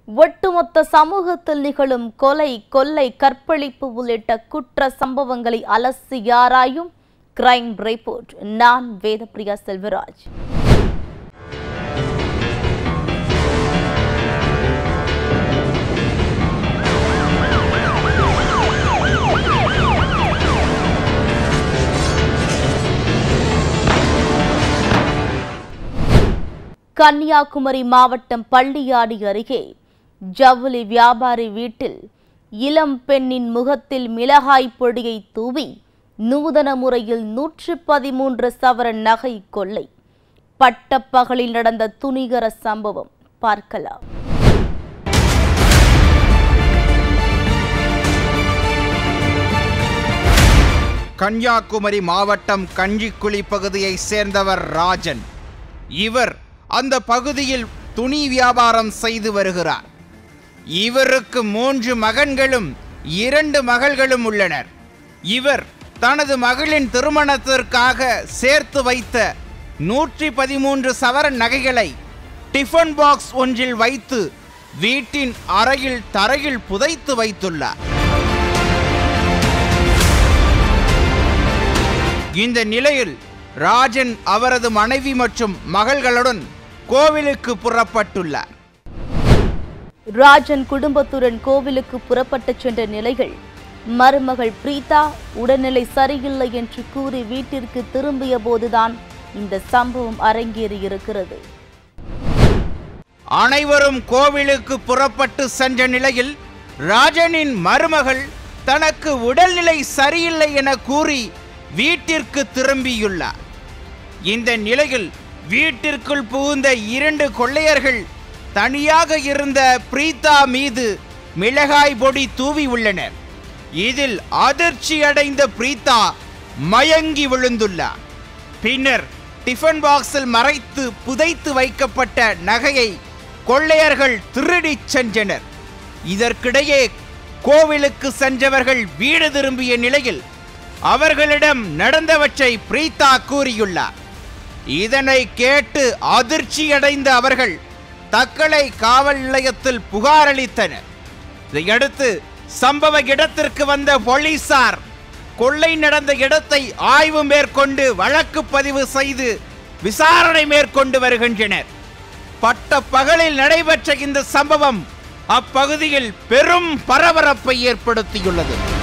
ஒட்டுமொத்த சமூகத்தில் நிகழும் கொலை கொள்ளை கற்பழிப்பு உள்ளிட்ட குற்ற சம்பவங்களை அலசி ஆராயும் கிரைம் ரிப்போர்ட் நான் வேதப்பிரியா செல்வராஜ் கன்னியாகுமரி மாவட்டம் பள்ளியாடி அருகே ஜவுளி வியாபாரி வீட்டில் இளம் பெண்ணின் முகத்தில் மிளகாய் பொடியை தூவி நூதன முறையில் நூற்று பதிமூன்று சவரன் நகை கொள்ளை பட்டப்பகலில் நடந்த துணிகர சம்பவம் பார்க்கலாம் கன்னியாகுமரி மாவட்டம் கஞ்சிக்குழி பகுதியைச் சேர்ந்தவர் ராஜன் இவர் அந்த பகுதியில் துணி வியாபாரம் செய்து வருகிறார் இவருக்கு மூன்று மகன்களும் இரண்டு மகள்களும் உள்ளனர் இவர் தனது மகளின் திருமணத்திற்காக சேர்த்து வைத்த நூற்றி பதிமூன்று சவரன் நகைகளை டிஃபன் பாக்ஸ் ஒன்றில் வைத்து வீட்டின் அறையில் தரையில் புதைத்து வைத்துள்ளார் இந்த நிலையில் ராஜன் அவரது மனைவி மற்றும் மகள்களுடன் கோவிலுக்கு புறப்பட்டுள்ளார் ராஜன் குடும்பத்துடன் கோவிலுக்கு புறப்பட்டுச் சென்ற நிலையில் மருமகள் பிரீதா உடல்நிலை சரியில்லை என்று கூறி வீட்டிற்கு திரும்பிய போதுதான் இந்த சம்பவம் அரங்கேறியிருக்கிறது அனைவரும் கோவிலுக்கு புறப்பட்டு சென்ற நிலையில் ராஜனின் மருமகள் தனக்கு உடல்நிலை சரியில்லை என கூறி வீட்டிற்கு திரும்பியுள்ளார் இந்த நிலையில் வீட்டிற்குள் புகுந்த இரண்டு கொள்ளையர்கள் தனியாக இருந்த பிரீதா மீது மிளகாய் பொடி தூவி உள்ளனர் இதில் அதிர்ச்சி அடைந்த பிரீதா மயங்கி விழுந்துள்ளார் பின்னர் டிஃபன் பாக்ஸில் மறைத்து புதைத்து வைக்கப்பட்ட நகையை கொள்ளையர்கள் திருடிச் சென்றனர் இதற்கிடையே கோவிலுக்கு சென்றவர்கள் வீடு திரும்பிய நிலையில் அவர்களிடம் நடந்தவற்றை பிரீதா கூறியுள்ளார் இதனை கேட்டு அதிர்ச்சியடைந்த அவர்கள் தக்கலை காவல் நிலையத்தில் புகார் அளித்தனர் இதையடுத்து சம்பவ இடத்திற்கு வந்த போலீசார் கொள்ளை நடந்த இடத்தை ஆய்வு மேற்கொண்டு வழக்கு பதிவு செய்து விசாரணை மேற்கொண்டு வருகின்றனர் பட்ட பகலில் நடைபெற்ற இந்த சம்பவம் அப்பகுதியில் பெரும் பரபரப்பை ஏற்படுத்தியுள்ளது